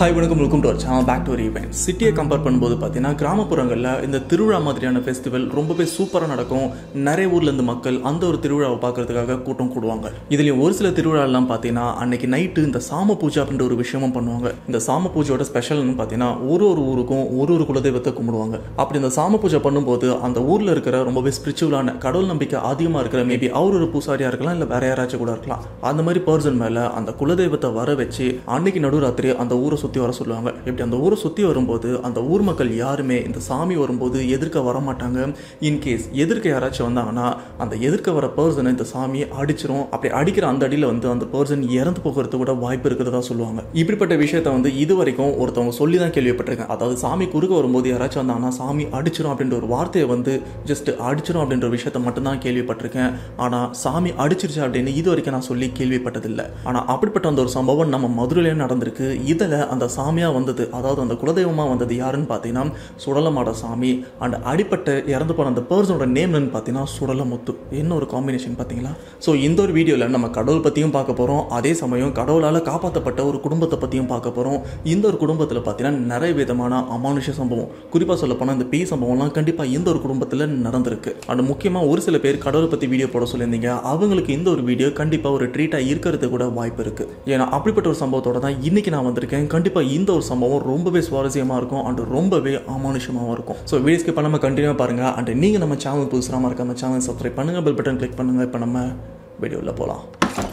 hi வணக்கம் welcome to channel back to ஒரு event சிட்டியை கம்பேர் பண்ணும்போது பார்த்தீங்கன்னா கிராமப்புறங்களில் இந்த திருவிழா மாதிரியான ஃபெஸ்டிவல் ரொம்பவே சூப்பராக நடக்கும் நிறைய ஊர்ல இருந்து மக்கள் அந்த ஒரு திருவிழாவை பார்க்கறதுக்காக கூட்டம் கூடுவாங்க இதுலேயும் ஒரு சில திருவிழாலாம் பார்த்தீங்கன்னா அன்னைக்கு நைட்டு இந்த சாம பூஜை அப்படின்ற ஒரு விஷயமும் பண்ணுவாங்க இந்த சாம பூஜையோட ஸ்பெஷல்னு பார்த்தீங்கன்னா ஒரு ஒரு ஊருக்கும் ஒரு ஒரு குலதெய்வத்தை கும்பிடுவாங்க அப்படி இந்த சாம பூஜை பண்ணும்போது அந்த ஊரில் இருக்கிற ரொம்பவே ஸ்பிரிச்சுவலான கடவுள் நம்பிக்கை அதிகமாக இருக்கிற மேபி அவர் ஒரு பூசாரியாக இருக்கலாம் இல்லை வேற யாராச்சும் கூட இருக்கலாம் அந்த மாதிரி பர்சன் மேலே அந்த குலதெய்வத்தை வர வச்சு அன்னைக்கு நடுராத்திரி அந்த ஊரை சுற்றி வர சொல்லுவாங்க இப்படி அந்த ஊரை சுற்றி வரும்போது அந்த ஊர் மக்கள் யாருமே இந்த சாமி வரும்போது எதிர்க்க வர மாட்டாங்க இன்கேஸ் எதிர்க்க யாராச்சும் வந்தாங்கன்னா அந்த எதிர்க்க வர பர்சனை இந்த சாமி அடிச்சிரும் அப்படி அடிக்கிற அந்த அடியில் வந்து அந்த பர்சன் இறந்து போகிறது கூட வாய்ப்பு இருக்கிறதா சொல்லுவாங்க இப்படிப்பட்ட விஷயத்த வந்து இது வரைக்கும் ஒருத்தவங்க சொல்லி தான் கேள்விப்பட்டிருக்கேன் அதாவது சாமி குறுக்க வரும்போது யாராச்சும் வந்தாங்கன்னா சாமி அடிச்சிரும் அப்படின்ற ஒரு வார்த்தையை வந்து ஜஸ்ட் அடிச்சிரும் அப்படின்ற ஒரு விஷயத்த மட்டும்தான் கேள்விப்பட்டிருக்கேன் ஆனால் சாமி அடிச்சிருச்சு அப்படின்னு இது வரைக்கும் நான் சொல்லி கேள்விப்பட்டதில்லை ஆனால் அப்படிப்பட்ட அந்த ஒரு சம்பவம் நம்ம மதுரையிலே நடந்திருக்கு இதில் அந்த சாமியாக வந்தது அதாவது அந்த குலதெய்வமாக வந்தது யாருன்னு பார்த்தீங்கன்னா சுடலமாட சாமி அண்ட் அடிப்பட்ட இறந்து போன அந்த பர்சனோட நேம்னு பார்த்தீங்கன்னா சுடலமுத்து என்ன ஒரு காம்பினேஷன் பார்த்தீங்களா ஸோ இந்த ஒரு வீடியோவில் நம்ம கடவுள் பற்றியும் பார்க்க போகிறோம் அதே சமயம் கடவுளால் காப்பாற்றப்பட்ட ஒரு குடும்பத்தை பற்றியும் பார்க்க போகிறோம் இந்த ஒரு குடும்பத்தில் பார்த்தீங்கன்னா நிறைய விதமான அமானுஷ சம்பவம் குறிப்பாக சொல்ல போனால் இந்த பேய் சம்பவம்லாம் கண்டிப்பாக இந்த ஒரு குடும்பத்தில் நடந்திருக்கு அண்ட் முக்கியமாக ஒரு சில பேர் கடவுளை பற்றி வீடியோ போட சொல்லியிருந்தீங்க அவங்களுக்கு இந்த ஒரு வீடியோ கண்டிப்பாக ஒரு ட்ரீட்டாக இருக்கிறது கூட வாய்ப்பு இருக்குது ஏன்னா அப்படிப்பட்ட ஒரு சம்பவத்தோட தான் இன்னைக்கு நான் வந்திருக்கேன் கண்டிப்பாக இந்த ஒரு சம்பவம் ரொம்பவே சுவாரஸ்யமாக இருக்கும் அண்ட் ரொம்பவே அமானுஷமாகவும் இருக்கும் ஸோ வீடியோஸ்க்கு இப்போ நம்ம கண்டினியூ பாருங்கள் அண்ட் நீங்கள் நம்ம சேனல் புதுசாக மறக்காம சேனல் சப்ஸ்கிரைப் பண்ணுங்கள் பெல் பட்டன் கிளிக் பண்ணுங்கள் இப்போ நம்ம வீடியோவில் போகலாம்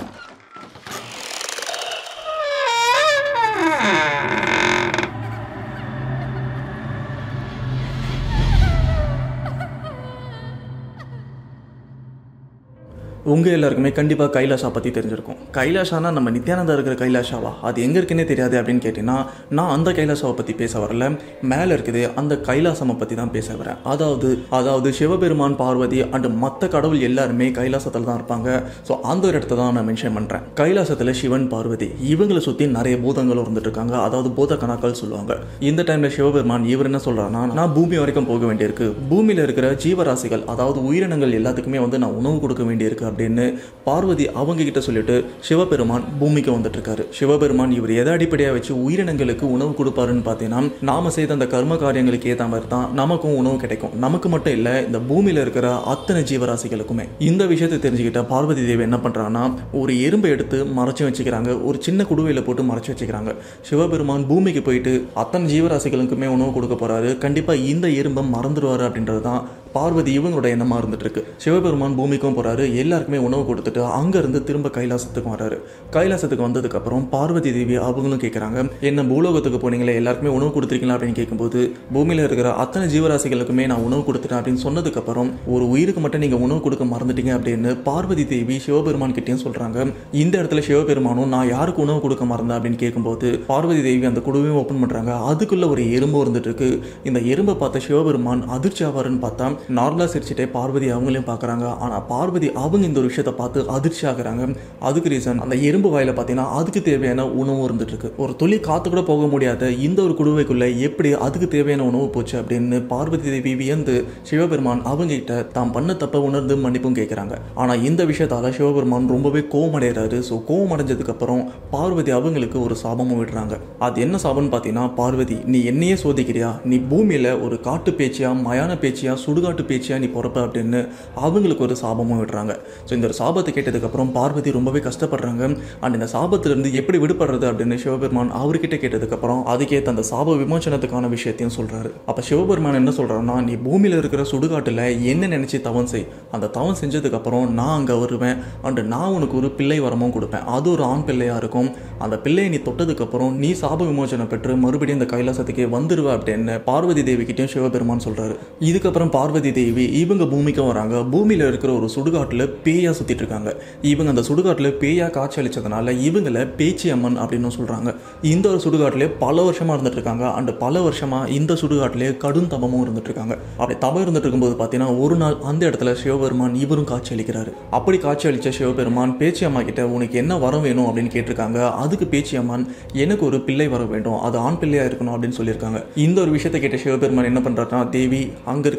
உங்கள் எல்லாருக்குமே கண்டிப்பாக கைலாஷா பற்றி தெரிஞ்சிருக்கும் கைலாஷானா நம்ம நித்யானந்தா இருக்கிற கைலாஷாவா அது எங்கே இருக்குன்னே தெரியாது அப்படின்னு கேட்டிங்கன்னா நான் அந்த கைலாஷாவை பற்றி பேச வரல மேலே இருக்குது அந்த கைலாசமை பற்றி தான் பேச வரேன் அதாவது அதாவது சிவபெருமான் பார்வதி அண்ட் மற்ற கடவுள் எல்லாருமே கைலாசத்தில் தான் இருப்பாங்க ஸோ அந்த ஒரு இடத்த தான் நான் மென்ஷன் பண்ணுறேன் கைலாசத்தில் சிவன் பார்வதி இவங்களை சுற்றி நிறைய பூதங்கள் இருந்துட்டு இருக்காங்க அதாவது பூத கணக்கள் சொல்லுவாங்க இந்த டைமில் சிவபெருமான் இவர் என்ன சொல்கிறாருன்னா நான் பூமி வரைக்கும் போக வேண்டியிருக்கு பூமியில் இருக்கிற ஜீவராசிகள் அதாவது உயிரினங்கள் எல்லாத்துக்குமே வந்து நான் உணவு கொடுக்க வேண்டியிருக்கு அப்படின்னு பார்வதி அவங்க கிட்ட சொல்லிட்டு சிவபெருமான் பூமிக்கு வந்துட்டு இருக்காரு சிவபெருமான் இவர் எதை அடிப்படையாக வச்சு உயிரினங்களுக்கு உணவு கொடுப்பாருன்னு பார்த்தீங்கன்னா நாம செய்த அந்த கர்ம காரியங்களுக்கு ஏற்ற மாதிரி தான் நமக்கும் உணவு கிடைக்கும் நமக்கு மட்டும் இல்லை இந்த பூமியில் இருக்கிற அத்தனை ஜீவராசிகளுக்குமே இந்த விஷயத்தை தெரிஞ்சுக்கிட்ட பார்வதி தேவி என்ன பண்றாங்கன்னா ஒரு எறும்பை எடுத்து மறைச்சு வச்சுக்கிறாங்க ஒரு சின்ன குடுவையில் போட்டு மறைச்சு வச்சுக்கிறாங்க சிவபெருமான் பூமிக்கு போயிட்டு அத்தனை ஜீவராசிகளுக்குமே உணவு கொடுக்க போறாரு கண்டிப்பா இந்த எறும்பை மறந்துடுவாரு அப்படின்றது தான் பார்வதி இவங்களோட எண்ணமா இருந்துட்டு இருக்கு சிவபெருமான் பூமிக்கும் போறாரு எல்லாருக்குமே உணவு கொடுத்துட்டு அங்க இருந்து திரும்ப கைலாசத்துக்கும் வராரு கைலாசத்துக்கு வந்ததுக்கு அப்புறம் பார்வதி தேவி அவங்களும் கேட்கறாங்க என்ன பூலோகத்துக்கு போனீங்களே எல்லாருக்குமே உணவு கொடுத்துருக்கீங்களா அப்படின்னு கேட்கும்போது பூமியில இருக்கிற அத்தனை ஜீவராசிகளுக்குமே நான் உணவு கொடுத்துட்டேன் அப்படின்னு சொன்னதுக்கு அப்புறம் ஒரு உயிருக்கு மட்டும் நீங்க உணவு கொடுக்க மறந்துட்டீங்க அப்படின்னு பார்வதி தேவி சிவபெருமான் கிட்டேயும் சொல்றாங்க இந்த இடத்துல சிவபெருமானும் நான் யாருக்கு உணவு கொடுக்க மறந்தேன் அப்படின்னு கேட்கும்போது பார்வதி தேவி அந்த குழுவையும் ஓப்பன் பண்றாங்க அதுக்குள்ள ஒரு எறும்பு இருந்துட்டு இருக்கு இந்த எறும்பை பார்த்த சிவபெருமான் அதிர்ச்சி ஆவாருன்னு பார்த்தா நார்மலா சிரிச்சுட்டே பார்வதி அவங்களையும் பார்க்கறாங்க ஆனா பார்வதி அவங்க இந்த ஒரு விஷயத்தை பார்த்து அதிர்ச்சி ஆகுறாங்க அதுக்கு ரீசன் அந்த எறும்பு வாயில பார்த்தீங்கன்னா அதுக்கு தேவையான உணவு இருந்துட்டு இருக்கு ஒரு துளி காத்து கூட போக முடியாத இந்த ஒரு குடுவைக்குள்ள எப்படி அதுக்கு தேவையான உணவு போச்சு அப்படின்னு பார்வதி தேவி வியந்து சிவபெருமான் அவங்க கிட்ட தாம் பண்ண தப்ப உணர்ந்து மன்னிப்பும் கேட்கறாங்க ஆனா இந்த விஷயத்தால சிவபெருமான் ரொம்பவே கோவம் அடைகிறாரு ஸோ கோவம் அடைஞ்சதுக்கு அப்புறம் பார்வதி அவங்களுக்கு ஒரு சாபமும் விடுறாங்க அது என்ன சாபம்னு பார்த்தீங்கன்னா பார்வதி நீ என்னையே சோதிக்கிறியா நீ பூமியில ஒரு காட்டு பேச்சியா மயான பேச்சியா சுடுகாட்டு பேச்சியா நீ பிறப்ப அப்படின்னு அவங்களுக்கு ஒரு சாபமும் விடுறாங்க ஸோ இந்த ஒரு சாபத்தை கேட்டதுக்கப்புறம் பார்வதி ரொம்பவே கஷ்டப்படுறாங்க அண்ட் இந்த சாபத்திலிருந்து எப்படி விடுபடுறது அப்படின்னு சிவபெருமான் அவர்கிட்ட கேட்டதுக்கப்புறம் அதுக்கேற்ற அந்த சாப விமோச்சனத்துக்கான விஷயத்தையும் சொல்றாரு அப்போ சிவபெருமான் என்ன சொல்றாருன்னா நீ பூமியில் இருக்கிற சுடுகாட்டில் என்ன நினைச்சு தவம் செய் அந்த தவம் செஞ்சதுக்கப்புறம் நான் அங்கே வருவேன் அண்ட் நான் உனக்கு ஒரு பிள்ளை வரமும் கொடுப்பேன் அது ஒரு ஆண் பிள்ளையா இருக்கும் அந்த பிள்ளையை நீ தொட்டதுக்கப்புறம் நீ சாப விமோச்சனம் பெற்று மறுபடியும் இந்த கைலாசத்துக்கே வந்துருவ அப்படின்னு பார்வதி தேவி கிட்டயும் சிவபெருமான் சொல்றாரு இதுக்கப்புறம் பார்வதி தேவி இவங்க பூமிக்கும் வராங்க பூமியில இருக்கிற ஒரு சுடுகாட்டுல பேயா சுத்திட்டு இருக்காங்க இவங்க அந்த சுடுகாட்டுல பேயா காட்சி அளிச்சதுனால இவங்களை பேச்சி அம்மன் அப்படின்னு சொல்றாங்க இந்த ஒரு சுடுகாட்டிலே பல வருஷமா இருந்துட்டு இருக்காங்க அண்ட் பல வருஷமா இந்த சுடுகாட்டிலே கடும் தபமும் இருந்துட்டு இருக்காங்க அப்படி தபம் இருந்துட்டு இருக்கும்போது பார்த்தீங்கன்னா ஒரு நாள் அந்த இடத்துல சிவபெருமான் இவரும் காட்சி அளிக்கிறாரு அப்படி காட்சி அளிச்ச சிவபெருமான் பேச்சி அம்மா கிட்ட உனக்கு என்ன வரம் வேணும் அப்படின்னு கேட்டிருக்காங்க அதுக்கு பேச்சி அம்மன் எனக்கு ஒரு பிள்ளை வர வேண்டும் அது ஆண் பிள்ளையா இருக்கணும் அப்படின்னு சொல்லியிருக்காங்க இந்த ஒரு விஷயத்தை கேட்ட சிவபெருமான் என்ன பண்றாருன்னா தேவி அங்க இருக்கிற அந்த பிணத்தை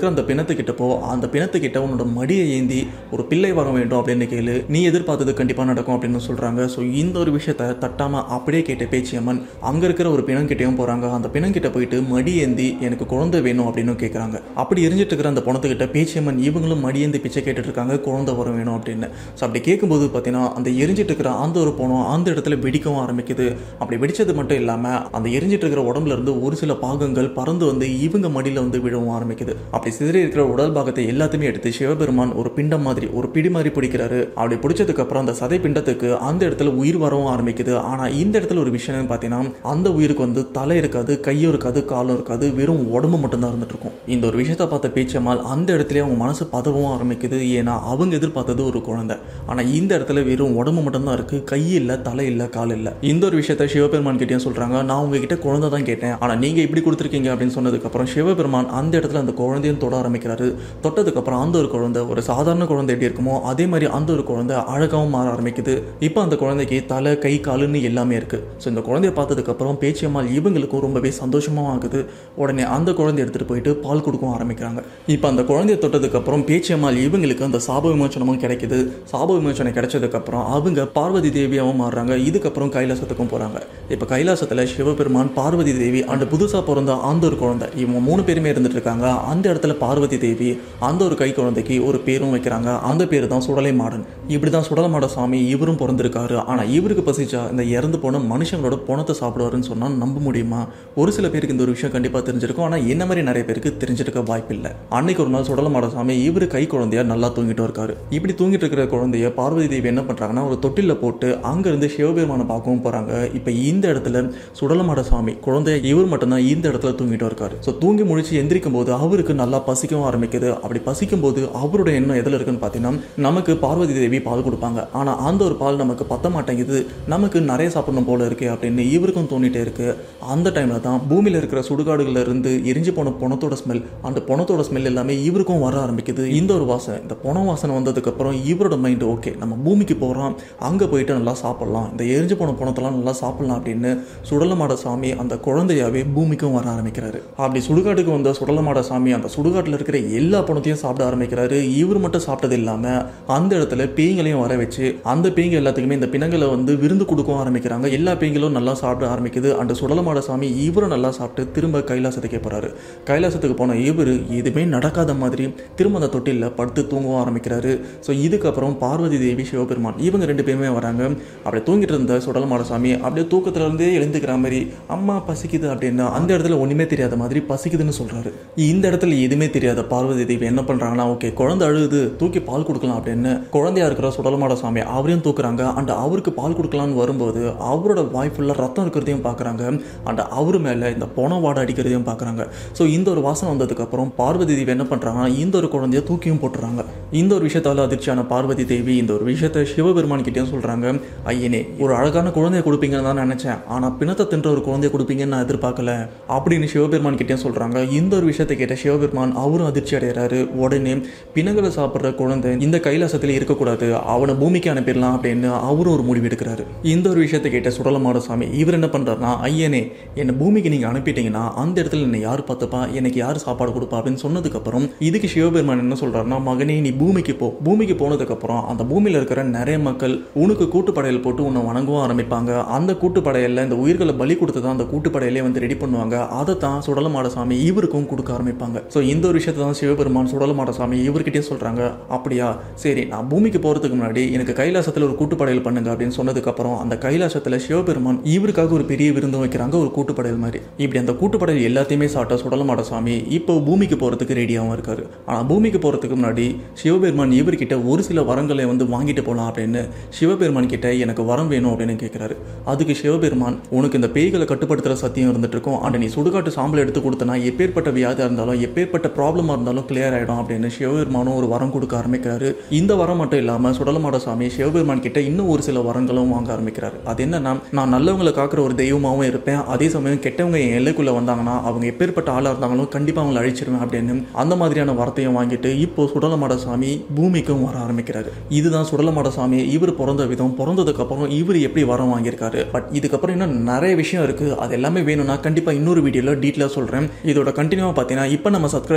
பிணத்துக்கிட்ட போ அந்த பிணத்துக்கிட்ட உன்னோட மடியை ஏந்தி ஒரு பிள்ளை வர வேண்டும் அப்படின்னு கேளு நீ எதிர்பார்த்தது கண்டிப்பாக நடக்கும் அப்படின்னு சொல்கிறாங்க ஸோ இந்த ஒரு விஷயத்த தட்டாமல் அப்படியே கேட்ட பேச்சியம்மன் அங்கே இருக்கிற ஒரு பிணங்கிட்டையும் போகிறாங்க அந்த பிணங்கிட்ட போயிட்டு மடி ஏந்தி எனக்கு குழந்தை வேணும் அப்படின்னு கேட்குறாங்க அப்படி எரிஞ்சிட்டு இருக்கிற அந்த பணத்துக்கிட்ட பேச்சியம்மன் இவங்களும் மடி ஏந்தி பிச்சை கேட்டுட்டு இருக்காங்க குழந்தை வர வேணும் அப்படின்னு ஸோ அப்படி கேட்கும்போது பார்த்தீங்கன்னா அந்த எரிஞ்சிட்டு இருக்கிற அந்த ஒரு பணம் அந்த இடத்துல வெடிக்கவும் ஆரம்பிக்குது அப்படி வெடிச்சது மட்டும் இல்லாமல் அந்த எரிஞ்சிட்டு இருக்கிற உடம்புல இருந்து ஒரு சில பாகங்கள் பறந்து வந்து இவங்க மடியில் வந்து விழவும் ஆரம்பிக்குது அப்படி சிதறி இருக்கிற உடல் பாகத்தை எல்லாத்தையுமே எடுத்து சிவபெருமான் ஒரு பிண்டம் மாதிரி ஒரு பிடி மாதிரி பிடிக்கிறாரு அப்படி பிடிச்சதுக்கு அப்புறம் அந்த சதை பிண்டத்துக்கு அந்த இடத்துல உயிர் வரவும் ஆரம்பிக்குது ஆனா இந்த இடத்துல ஒரு விஷயம் என்னன்னு பார்த்தீங்கன்னா அந்த உயிருக்கு வந்து தலை இருக்காது கையும் இருக்காது காலும் இருக்காது வெறும் உடம்பு மட்டும்தான் இருந்துட்டு இருக்கும் இந்த ஒரு விஷயத்தை பார்த்த பேச்சம்மாள் அந்த இடத்துல அவங்க மனசு பதவும் ஆரம்பிக்குது ஏன்னா அவங்க எதிர்பார்த்தது ஒரு குழந்தை ஆனா இந்த இடத்துல வெறும் உடம்பு மட்டும்தான் இருக்கு கை இல்ல தலை இல்ல கால் இல்ல இந்த ஒரு விஷயத்த சிவபெருமான் கிட்டயும் சொல்றாங்க நான் உங்ககிட்ட குழந்தை தான் கேட்டேன் ஆனா நீங்க இப்படி கொடுத்துருக்கீங்க அப்படின்னு சொன்னதுக்கு அப்புறம் சிவபெருமான் அந்த இடத்துல அந்த குழந்தையும் தொட ஆரம்பிக்கிறாரு தொட்டதுக்கு அப்புறம் அந்த ஒரு குழந்தை ஒரு சாதாரண குழந்தை எப்படி இருக்குமோ அதே மாதிரி அந்த ஒரு குழந்தை அழகாவும் மாற ஆரம்பிக்குது இப்போ அந்த குழந்தைக்கு தலை கை காலுன்னு எல்லாமே இருக்கு ஸோ இந்த குழந்தைய பார்த்ததுக்கு அப்புறம் பேச்சியம்மாள் இவங்களுக்கும் ரொம்பவே சந்தோஷமாகவும் ஆகுது உடனே அந்த குழந்தைய எடுத்துட்டு போயிட்டு பால் கொடுக்கவும் ஆரம்பிக்கிறாங்க இப்போ அந்த குழந்தைய தொட்டதுக்கு அப்புறம் பேச்சியம்மாள் இவங்களுக்கு அந்த சாப விமோச்சனமும் கிடைக்குது சாப விமோச்சனம் கிடைச்சதுக்கு அப்புறம் அவங்க பார்வதி தேவியாகவும் மாறுறாங்க இதுக்கப்புறம் கைலாசத்துக்கும் போறாங்க இப்போ கைலாசத்தில் சிவபெருமான் பார்வதி தேவி அந்த புதுசாக பிறந்த அந்த ஒரு குழந்தை இவங்க மூணு பேருமே இருந்துட்டு இருக்காங்க அந்த இடத்துல பார்வதி தேவி அந்த ஒரு கை குழந்தைக்கு ஒரு பேரும் வைக்கிறாங்க அந்த பேர் தான் சுடலை மாடன் இப்படி தான் சுடலை மாட சாமி இவரும் பிறந்திருக்காரு ஆனால் இவருக்கு பசிச்சா இந்த இறந்து போன மனுஷங்களோட பணத்தை சாப்பிடுவாருன்னு சொன்னால் நம்ப முடியுமா ஒரு சில பேருக்கு இந்த ஒரு விஷயம் கண்டிப்பாக தெரிஞ்சிருக்கும் ஆனால் என்ன மாதிரி நிறைய பேருக்கு தெரிஞ்சிருக்க வாய்ப்பு இல்லை அன்னைக்கு ஒரு நாள் சுடலை மாட சாமி இவர் கை குழந்தையா நல்லா தூங்கிட்டு இருக்காரு இப்படி தூங்கிட்டு இருக்கிற குழந்தைய பார்வதி தேவி என்ன பண்ணுறாங்கன்னா ஒரு தொட்டிலில் போட்டு அங்கேருந்து சிவபெருமானை பார்க்கவும் போகிறாங்க இப்போ இந்த இடத்துல சுடலமாட சாமி குழந்தைய இவர் மட்டும்தான் இந்த இடத்துல தூங்கிட்டு இருக்காரு ஸோ தூங்கி முடிச்சு எந்திரிக்கும் போது அவருக்கு நல்லா பசிக்கவும் ஆரம்பிக்குது அப்படி பசிக்கும் போது அவரோட எண்ணம் எதில் இருக்குன்னு பார்த்தீங்கன்னா நமக்கு பார்வதி தேவி பால் கொடுப்பாங்க ஆனால் அந்த ஒரு பால் நமக்கு பத்த மாட்டேங்குது நமக்கு நிறைய சாப்பிடணும் போல இருக்கு அப்படின்னு இவருக்கும் தோணிட்டே இருக்கு அந்த டைமில் தான் பூமியில் இருக்கிற சுடுகாடுகள்ல இருந்து எரிஞ்சு போன பணத்தோட ஸ்மெல் அந்த பணத்தோட ஸ்மெல் எல்லாமே இவருக்கும் வர ஆரம்பிக்குது இந்த ஒரு வாசனை இந்த பண வாசனை வந்ததுக்கு அப்புறம் இவரோட மைண்ட் ஓகே நம்ம பூமிக்கு போகிறோம் அங்கே போயிட்டு நல்லா சாப்பிடலாம் இந்த எரிஞ்சு போன பணத்தெல்லாம் நல்லா சாப்பிடலாம் அப்படின்னு சுடலமாட சாமி அந்த குழந்தையாவே பூமிக்கும் வர ஆரம்பிக்கிறாரு அப்படி சுடுகாட்டுக்கு வந்த சுடலமாட சாமி அந்த சுடுகாட்டில் இருக்கிற எல்லா பணத்தையும் சாப்பிட ஆரம்பிக்கிறாரு இவர் மட்டும் சாப்பிட்டது இல்லாமல் அந்த இடத்துல பேய்களையும் வர வச்சு அந்த பேய்ங்க எல்லாத்துக்குமே இந்த பிணங்களை வந்து விருந்து கொடுக்கவும் ஆரம்பிக்கிறாங்க எல்லா பேய்களும் நல்லா சாப்பிட ஆரம்பிக்குது அந்த சுடலமாட சாமி இவரும் நல்லா சாப்பிட்டு திரும்ப கைலாசத்துக்கே போறாரு கைலாசத்துக்கு போன இவர் எதுவுமே நடக்காத மாதிரி திரும்ப அந்த தொட்டிலில் படுத்து தூங்கவும் ஆரம்பிக்கிறாரு ஸோ இதுக்கப்புறம் பார்வதி தேவி சிவபெருமான் இவங்க ரெண்டு பேருமே வராங்க அப்படி தூங்கிட்டு இருந்த சுடலமாட சாமி அப்படியே தூக்கத்துல இருந்தே எழுந்துக்கிற மாதிரி அம்மா பசிக்குது அப்படின்னா அந்த இடத்துல ஒண்ணுமே தெரியாத மாதிரி பசிக்குதுன்னு சொல்றாரு இந்த இடத்துல எதுவுமே தெரியாத பார்வதி தேவி என்ன பண்றாங்கன்னா ஓகே குழந்தை அழுகுது தூக்கி பால் கொடுக்கலாம் அப்படின்னு குழந்தையா இருக்கிற சுடலமாட சாமி அவரையும் தூக்குறாங்க அண்ட் அவருக்கு பால் கொடுக்கலாம்னு வரும்போது அவரோட வாய் ஃபுல்லாக ரத்தம் இருக்கிறதையும் பார்க்குறாங்க அண்ட் அவர் மேலே இந்த பொண வாடை அடிக்கிறதையும் பார்க்குறாங்க ஸோ இந்த ஒரு வாசனை வந்ததுக்கு அப்புறம் பார்வதி தேவி என்ன பண்ணுறாங்கன்னா இந்த ஒரு குழந்தைய தூக்கியும் போட்டுறாங்க இந்த ஒரு விஷயத்தால அதிர்ச்சியான பார்வதி தேவி இந்த ஒரு விஷயத்த சிவபெருமான் கிட்டேயும் சொல்கிறாங்க ஐயனே ஒரு அழகான குழந்தைய கொடுப்பீங்கன்னு தான் நினச்சேன் ஆனால் பிணத்தை தின்ற ஒரு குழந்தைய கொடுப்பீங்கன்னு நான் எதிர்பார்க்கல அப்படின்னு சிவபெருமான் கிட்டேயும் சொல்கிறாங்க இந்த ஒரு விஷயத்தை கேட்ட சிவபெருமான் அவரும் அதிர்ச்சி அடைகிறாரு உடனே பிணங்களை சாப்பிட்ற குழந்தை இந்த கைலாசத்தில் இருக்கக்கூடாது அவனை பூமிக்கு அனுப்பிடலாம் அப்படின்னு அவரும் ஒரு முடிவு எடுக்கிறாரு இந்த ஒரு விஷயத்தை கேட்ட சுடலமாட சாமி இவர் என்ன பண்ணுறாருனா ஐயனே என்னை பூமிக்கு நீங்கள் அனுப்பிட்டீங்கன்னா அந்த இடத்துல என்னை யார் பார்த்துப்பா எனக்கு யார் சாப்பாடு கொடுப்பா அப்படின்னு சொன்னதுக்கப்புறம் இதுக்கு சிவபெருமான் என்ன சொல்கிறாருன்னா மகனே நீ பூமிக்கு போ பூமிக்கு போனதுக்கப்புறம் அந்த பூமியில் இருக்கிற நிறைய மக்கள் உனக்கு கூட்டுப்படையல் போட்டு உன்னை வணங்கவும் ஆரம்பிப்பாங்க அந்த கூட்டுப்படையலில் இந்த உயிர்களை பலி கொடுத்து தான் அந்த கூட்டுப்படையிலே வந்து ரெடி பண்ணுவாங்க அதை தான் சுடலமாட சாமி இவருக்கும் கொடுக்க ஆரம்பிப்பாங்க ஸோ இந்த ஒரு விஷயத்தை தான் சிவபெருமான் சுடலமாட சாமி இவர்கிட்டயே சொல்கிறாங்க அப்படியா சரி நான் பூமிக்கு போகிறதுக்கு முன்னாடி எனக்கு கைலாசத்தில் ஒரு கூட்டுப்படையல் பண்ணுங்க அப்படின்னு சொன்னதுக்கப்புறம் அந்த கைலாசத்தில் சிவபெருமான் இவருக்காக ஒரு பெரிய விருந்தம் வைக்கிறாங்க ஒரு கூட்டுப்படையல் மாதிரி இப்படி அந்த கூட்டுப்படையல் எல்லாத்தையுமே சாப்பிட்ட சுடலமாட சாமி இப்போ பூமிக்கு போகிறதுக்கு ரெடியாகவும் இருக்காரு ஆனால் பூமிக்கு போகிறதுக்கு முன்னாடி சிவபெருமான் இவர்கிட்ட ஒரு சில வரங்களை வந்து வாங்கிட்டு போகலாம் அப்படின்னு சிவபெருமான் கிட்ட எனக்கு வரம் வேணும் அப்படின்னு கேட்குறாரு அதுக்கு சிவபெருமான் உனக்கு இந்த பேய்களை கட்டுப்படுத்துகிற சத்தியம் இருந்துட்டு இருக்கும் அண்ட் நீ சுடுகாட்டு சாம்பல் எடுத்து கொடுத்தனா எப்பேற்பட்ட வியாதியாக இருந்தாலும் எப்பேற்பட்ட ப்ராப்ளமாக இருந்தாலும் கிளியர் ஆகிடும் அப்படின்னு சிவபெருமானும் ஒரு வரம் கொடுக்க ஆரம்பிக்கிறாரு இந்த வரம் மட்டும் இல்லாமல் சுடலமாட சாமி சிவபெருமான் கிட்ட இன்னும் ஒரு சில வரங்களும் வாங்க ஆரம்பிக்கிறாரு அது என்னன்னா நான் நல்லவங்களை காக்கிற ஒரு தெய்வமாகவும் இருப்பேன் அதே சமயம் கெட்டவங்க என் எல்லைக்குள்ளே வந்தாங்கன்னா அவங்க எப்பேற்பட்ட ஆளாக இருந்தாலும் கண்டிப்பாக அவங்களை அழிச்சிருவேன் அப்படின்னு அந்த மாதிரியான வரத்தையும் வாங்கிட்டு இப்போ சுடலமாட சாமி பூமிக்கும் வர ஆரம்பிக்கிறாரு இதுதான் சுடலமாட சாமி இவர் பிறந்த விதம் பிறந்ததுக்கு அப்புறம் இவர் எப்படி வரம் வாங்கியிருக்காரு பட் இதுக்கப்புறம் இன்னும் நிறைய விஷயம் இருக்கு அது எல்லாமே வேணும்னா கண்டிப்பாக இன்னொரு வீடியோவில் டீட்டெயிலாக சொல்கிறேன் இதோட கண்டினியூவாக பார்த்தீங்கன்னா இப்போ நம்ம சப்ஸ்கிரைபராக இருக்கிற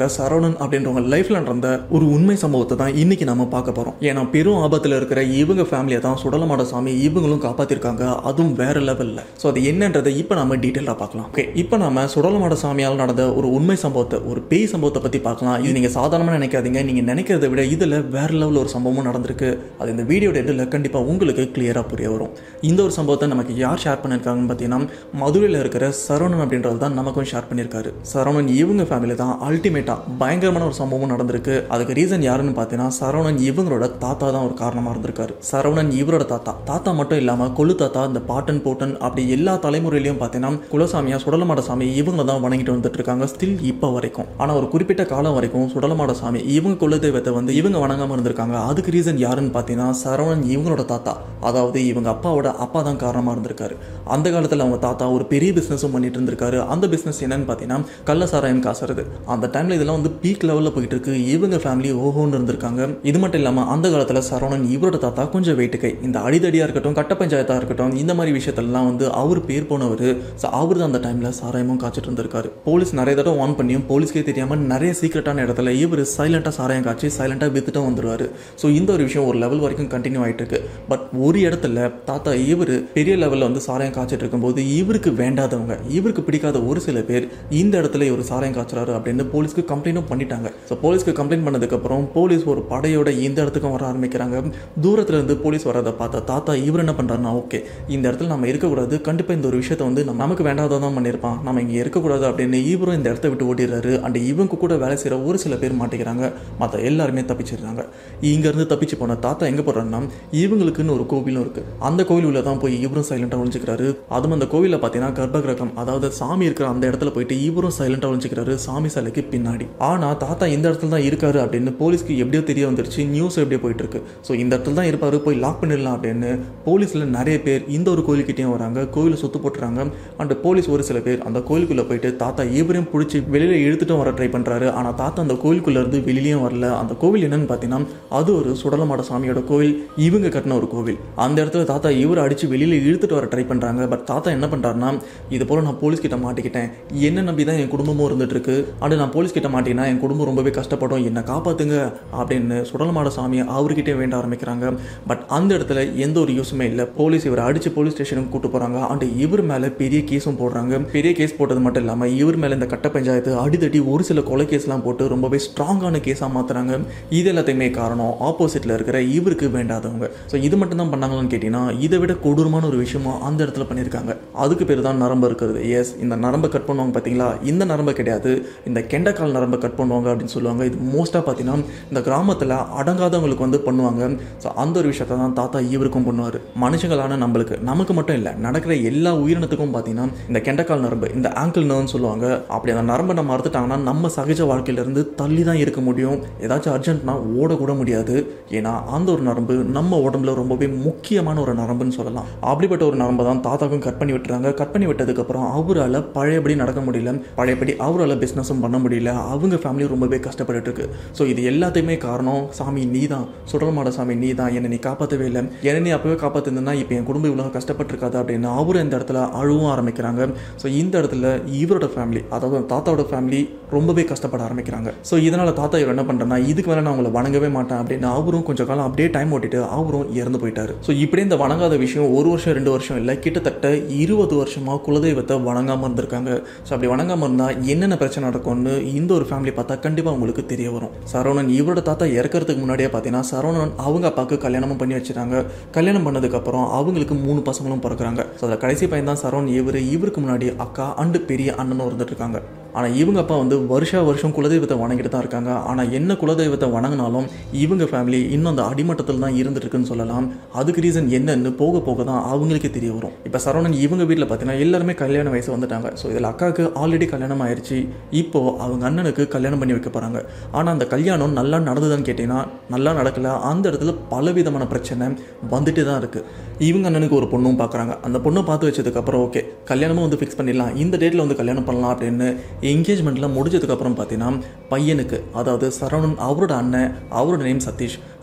இருக்கிற சரவணன் அப்படின்றவங்க லைஃப்ல நடந்த ஒரு உண்மை சம்பவத்தை தான் இன்னைக்கு நம்ம பார்க்க போறோம் ஏன்னா பெரும் ஆபத்துல இருக்கிற இவங்க ஃபேமிலியை தான் சுடலமாட சாமி இவங்களும் காப்பாத்திருக்காங்க அதுவும் வேற லெவல்ல ஸோ அது என்னன்றதை இப்போ நம்ம டீட்டெயிலாக பார்க்கலாம் ஓகே இப்போ நம்ம சுடலமாட சாமியால் நடந்த ஒரு உண்மை சம்பவத்தை ஒரு பேய் சம்பவத்தை பத்தி பார்க்கலாம் இது நீங்க சாதாரணமாக நினைக்காதீங்க நீங்க நினைக்கிறத விட இதுல வேற லெவலில் ஒரு சம்பவமும் நடந்திருக்கு அது இந்த வீடியோட இதில் கண்டிப்பா உங்களுக்கு கிளியரா புரிய வரும் இந்த ஒரு சம்பவத்தை நமக்கு யார் ஷேர் பண்ணியிருக்காங்கன்னு பார்த்தீங்கன்னா மதுரையில் இருக்கிற சரவணன் அப்படின்றது தான் நமக்கும் ஷேர் பண்ணியிருக்காரு சரவணன் இவங்க ஃபேமிலி தான் அல்டிமேட்டா பயங்கரமான ஒரு சம்பவம் நடந்திருக்கு அதுக்கு ரீசன் யாருன்னு பார்த்தீங்கன்னா சரவணன் இவங்களோட தாத்தா தான் ஒரு காரணமாக இருந்திருக்காரு சரவணன் இவரோட தாத்தா தாத்தா மட்டும் இல்லாமல் கொள்ளு தாத்தா இந்த பாட்டன் போட்டன் அப்படி எல்லா தலைமுறையிலையும் பார்த்தீங்கன்னா குலசாமியா சுடலமாட சாமி இவங்க தான் வணங்கிட்டு வந்துட்டு இருக்காங்க ஸ்டில் இப்போ வரைக்கும் ஆனால் ஒரு குறிப்பிட்ட காலம் வரைக்கும் சுடலமாட சாமி இவங்க குல தெய்வத்தை வந்து இவங்க வணங்காம இருந்திருக்காங்க அதுக்கு ரீசன் யாருன்னு பார்த்தீங்கன்னா சரவணன் இவங்களோட தாத்தா அதாவது இவங்க அப்பாவோட அப்பா தான் காரணமாக இருந்திருக்காரு அந்த காலத்தில் அவங்க தாத்தா ஒரு பெரிய பிஸ்னஸும் பண்ணிட்டு இருந்திருக்காரு அந்த பிஸ்னஸ் என்னன்னு பார்த்தீங்கன்னா கள்ள சாராயம் காசுறது அந்த டைமில் இதெல்லாம் வந்து பீக் லெவலில் போயிட்டு இருக்கு இவங்க ஃபேமிலி ஓஹோன்னு இருந்திருக்காங்க இது மட்டும் இல்லாமல் அந்த காலத்தில் சரவணன் இவரோட தாத்தா கொஞ்சம் வெயிட்டு கை இந்த அடிதடியாக இருக்கட்டும் கட்ட பஞ்சாயத்தாக இருக்கட்டும் இந்த மாதிரி விஷயத்தெல்லாம் வந்து அவர் பேர் போனவர் ஸோ அவர் தான் அந்த டைமில் சாராயமும் காய்ச்சிட்டு இருந்திருக்காரு போலீஸ் நிறைய தடவை ஆன் பண்ணியும் போலீஸ்க்கே தெரியாமல் நிறைய சீக்கிரட்டான இடத்துல இவர் சைலண்டாக சாராயம் காய்ச்சி சைலண்டாக வித்துட்டும் வந்துருவார் ஸோ இந்த ஒரு விஷயம் ஒரு லெவல் வரைக்கும் கண்டினியூ ஆகிட்டு இருக்கு பட் ஒரு இடத்துல தாத்தா இவர் பெரிய லெவலில் வந்து சாராயம் காய்ச்சிட்டு இருக்கும்போது இவருக்கு வேண்டாதவங்க இவருக்கு பிடிக்காத ஒரு சில பேர் இந்த இடத்துல இவர் சாராயம் காய்ச்சறாரு அப்படின்னு போலீஸ்க்கு கம்ப்ளைண்ட்டும் பண்ணிட்டாங்க ஸோ போலீஸ்க்கு கம்ப்ளைண்ட் பண்ணதுக்கப்புறம் போலீஸ் ஒரு படையோட இந்த இடத்துக்கும் வர ஆரம்பிக்கிறாங்க தூரத்துல இருந்து போலீஸ் வரதை பார்த்தா தாத்தா இவர் என்ன பண்ணுறாருன்னா ஓகே இந்த இடத்துல நம்ம இருக்கக்கூடாது கண்டிப்பாக இந்த ஒரு விஷயத்தை வந்து நம்ம நமக்கு வேண்டாததான் பண்ணியிருப்பான் நம்ம இங்கே இருக்கக்கூடாது அப்படின்னு இவரும் இந்த இடத்த விட்டு ஓடிடுறாரு அண்ட் இவங்க கூட வேலை செய்கிற ஒரு சில பேர் மாட்டிக்கிறாங்க மற்ற எல்லாருமே தப்பிச்சிடுறாங்க இங்கேருந்து தப்பிச்சு போன தாத்தா எங்கே போடுறாருன்னா இவங்களுக்குன்னு ஒரு கோவிலும் இருக்குது அந்த கோவில் உள்ள தான் போய் இவரும் சைலண்டாக ஒழிஞ்சிக்கிறாரு அதுவும் அந்த கோவிலில் பார்த்தீங்கன்னா கர்ப்பகிரகம் அதாவது சாமி இருக்கிற அந்த இடத்துல போயிட்டு இவரும் சைலண்டாக ஒழிஞ்சிக்கிறாரு சாமி சிலைக்கு பின்னாடி ஆனால் தாத்தா இந்த இடத்துல தான் இருக்காரு அப்படின்னு போலீஸ்க்கு எப்படியோ தெரிய வந்துருச்சு நியூஸ் எப்படியோ போயிட்டு இருக்கு ஸோ இந்த இடத்துல தான் இருப்பாரு போய் லாக் பண்ணிடலாம் அப்படின்னு போலீஸில் நிறைய பேர் இந்த ஒரு கோயிலுக்கிட்டையும் வராங்க கோயிலை சுத்து போட்டுறாங்க அண்ட் போலீஸ் ஒரு சில பேர் அந்த கோயிலுக்குள்ளே போயிட்டு தாத்தா இவரையும் பிடிச்சி வெளியில் இழுத்துட்டும் வர ட்ரை பண்ணுறாரு ஆனால் தாத்தா அந்த கோயிலுக்குள்ளே இருந்து வெளியிலையும் வரல அந்த கோவில் என்னன்னு பார்த்தீங்கன்னா அது ஒரு சுடலமாட சாமியோட கோவில் இவங்க கட்டின ஒரு கோவில் அந்த இடத்துல தாத்தா இவரை அடித்து வெளியில் இழுத்துட்டு வர ட்ரை பண்ணுறாங்க பட் தாத்தா என்ன பண்ணுறாருன்னா இது போல் நான் போலீஸ் கிட்ட மாட்டிக்கிட்டேன் என்ன நம்பி தான் என் குடும்பமும் இருந்துட்டு இருக்கு அண்ட் நான் போலீஸ் கிட்ட மாட்டினா என் குடும்பம் ரொம்பவே கஷ்டப்படும் என்னை காப்பாத்துங்க அப்படின்னு சுடலமாட சாமியை அவர்கிட்டே வேண்ட ஆரம்பிக்கிறாங்க பட் அந்த இடத்துல எந்த ஒரு யூஸுமே இல்லை போலீஸ் இவரை அடிச்சு போலீஸ் ஸ்டேஷனுக்கு கூட்டு போறாங்க அண்ட் இவர் மேல பெரிய கேஸும் போடுறாங்க பெரிய கேஸ் போட்டது மட்டும் இல்லாம இவர் மேல இந்த கட்ட பஞ்சாயத்து அடிதடி ஒரு சில கொலை கேஸ்லாம் போட்டு ரொம்பவே ஸ்ட்ராங்கான கேஸாக மாத்துறாங்க இது எல்லாத்தையுமே காரணம் ஆப்போசிட்ல இருக்கிற இவருக்கு வேண்டாதவங்க ஸோ இது மட்டும் தான் பண்ணாங்களான்னு கேட்டீங்கன்னா இதை விட கொடூரமான ஒரு விஷயமா அந்த இடத்துல பண்ணியிருக்காங்க அதுக்கு பேர் தான் நரம்பு இருக்கிறது எஸ் இந்த நரம்பை கட் பண்ணுவாங்க பார்த்தீங்களா இந்த நரம்பு கிடையாது இந்த கெண்டக்கால் நரம்பை கட் பண்ணுவாங்க அப்படின்னு சொல்லுவாங்க இது மோஸ்ட்டாக பார்த்தீங்கன்னா இந்த கிராமத்தில் அடங்காதவங்களுக்கு வந்து பண்ணுவாங்க ஸோ அந்த ஒரு விஷயத்தை தான் தாத்தா இவருக்கும் பண்ணுவார் மனுஷங்களான நம்மளுக்கு நமக்கு மட்டும் இல்லை நடக்கிற எல்லா உயிரினத்துக்கும் பார்த்தீங்கன்னா இந்த கெண்டக்கால் நரம்பு இந்த ஆங்கிள் நர்வ்னு சொல்லுவாங்க அப்படி அந்த நரம்பை நம்ம மறுத்துட்டாங்கன்னா நம்ம சகஜ வாழ்க்கையிலேருந்து தள்ளி தான் இருக்க முடியும் ஏதாச்சும் அர்ஜென்ட்னா ஓடக்கூட முடியாது ஏன்னா அந்த ஒரு நரம்பு நம்ம உடம்புல ரொம்பவே முக்கியமான ஒரு நரம்புன்னு சொல்லலாம் அப்படிப்பட்ட ஒரு நரம்பை தான் தாத்தாக்கும் கட் பண்ணி விட்டுறாங்க கட் பண்ணி விட்டதுக்கப்புறம் அவரால் பழையபடி நடக்க முடியல பழையபடி அவரால் பிஸ்னஸும் பண்ண முடியல அவங்க ஃபேமிலி ரொம்பவே கஷ்டப்பட்டுட்டு இருக்கு ஸோ இது எல்லாத்தையுமே காரணம் சாமி நீ தான் சுடலமாட சாமி நீ தான் என்னை நீ காப்பாற்றவே இல்லை என்னை நீ அப்பவே காப்பாற்றிருந்தா இப்போ என் குடும்பம் இவ்வளோ கஷ்டப்பட்டிருக்காது அப்படின்னு அவரும் இந்த இடத்துல அழுவும் ஆரம்பிக்கிறாங்க ஸோ இந்த இடத்துல இவரோட ஃபேமிலி அதாவது தாத்தாவோட ஃபேமிலி ரொம்பவே கஷ்டப்பட ஆரம்பிக்கிறாங்க ஸோ இதனால் தாத்தா இவர் என்ன பண்ணுறேன்னா இதுக்கு மேலே நான் உங்களை வணங்கவே மாட்டேன் அப்படின்னு அவரும் கொஞ்சம் காலம் அப்படியே டைம் ஓட்டிட்டு அவரும் இறந்து போயிட்டாரு ஸோ இப்படி இந்த வணங்காத விஷயம் ஒரு வருஷம் ரெண்டு வருஷம் இல்லை கிட்டத்தட்ட இருபது வருஷமாக குலதெய்வத்தை வணங்காமல் இருந்திருக்காங்க ஸோ அப்படி வணங்காமல் இருந்தால் என்னென்ன பிரச்சனை நடக்கும்னு இந்த ஒரு ஃபேமிலி பார்த்தா கண்டிப்பாக உங்களுக்கு தெரிய வரும் சரவணன் இவரோட தாத்தா இறக்கிறதுக்கு முன்னாடியே பார்த்தீங்கன்னா சரவணன் அவங்க அப்பாவுக்கு கல்யாணமும் பண்ணி வச்சுட்டாங்க கல்யாணம் பண்ணதுக்கப்புறம் அவங்களுக்கு மூணு பசங்களும் பிறக்கிறாங்க ஸோ அதில் கடைசி பையன் தான் சரவணன் இவர் இவருக்கு முன்னாடி அக்கா அண்டு பெரிய அண்ணனும் இருந்துட்டு இருக்காங்க ஆனால் இவங்க அப்பா வந்து வருஷா வருஷம் குலதெய்வத்தை வணங்கிட்டு தான் இருக்காங்க ஆனால் என்ன குலதெய்வத்தை வணங்கினாலும் இவங்க ஃபேமிலி இன்னும் அந்த அடிமட்டத்தில் தான் இருந்துட்டு இருக்குன்னு சொல்லலாம் அதுக்கு ரீசன் என்னன்னு போக போக தான் அவங்களுக்கே தெரிய வரும் இப்போ சரவணன் இவங்க வீட்டில் பார்த்தீங்கன்னா எல்லாருமே கல்யாண வயசு வந்துட்டாங்க ஸோ இதில் அக்காவுக்கு ஆல்ரெடி கல்யாணம் ஆயிடுச்சு இப்போ அவங்க அண்ணனுக்கு கல்யாணம் பண்ணி வைக்க போகிறாங்க ஆனால் அந்த கல்யாணம் நல்லா நடந்ததுன்னு கேட்டிங்கன்னா நல்லா நடக்கல அந்த இடத்துல பலவிதமான பிரச்சனை வந்துட்டு தான் இருக்குது இவங்க அண்ணனுக்கு ஒரு பொண்ணும் பார்க்குறாங்க அந்த பொண்ணை பார்த்து வச்சதுக்கப்புறம் ஓகே கல்யாணமும் வந்து ஃபிக்ஸ் பண்ணிடலாம் இந்த டேட்டில் வந்து கல்யாணம் பண்ணலாம் அப்படின்னு என்கேஜ்மெண்ட்லாம் முடிஞ்சதுக்கப்புறம் பார்த்தீங்கன்னா பையனுக்கு அதாவது சரவணன் அவரோட அண்ணன் அவரோட நேம் சதீஷ்